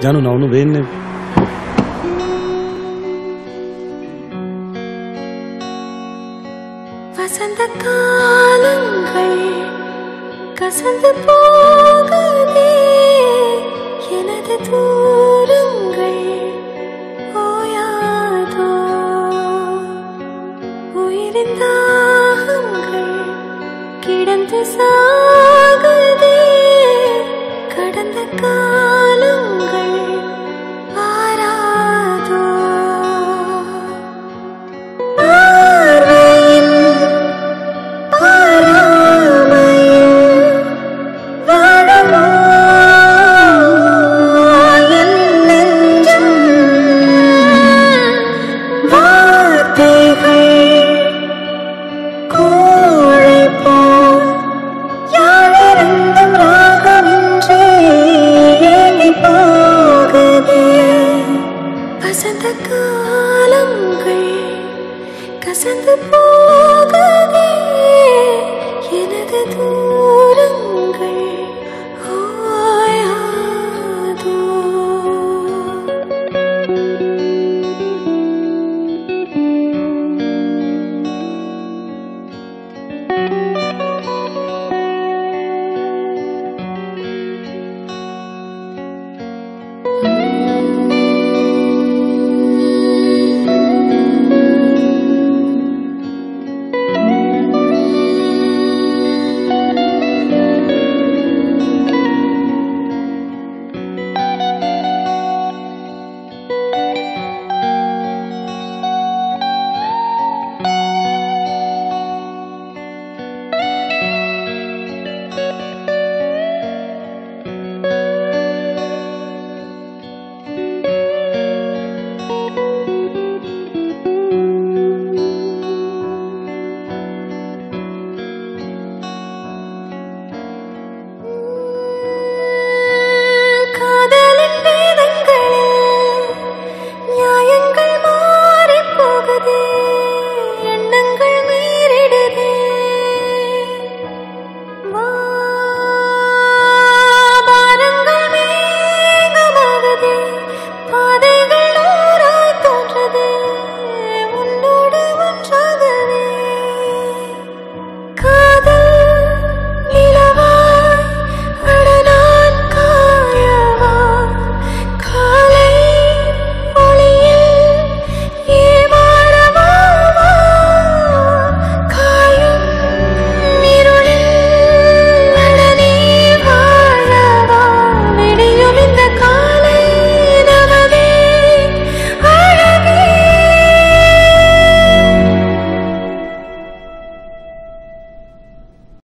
ஜானு நான் ஒன்றும் வேணும்னு வசந்த காலங்கள் கசந்து போகுதே எனது தூரங்கள் ஓயாதோ உயிரின் தாகங்கள் கிடந்து சாகுதே கடந்த காலங்கள் ஆராதோ பார்வையின் பாராமையில் வாழுமோ என் நெஞ்சம்? வார்த்தைகள் கோழை போல் யாழிருந்தும் ராகமின்றி ஏங்கிப் போகுதே. வசந்த காலங்கள் கசந்து போ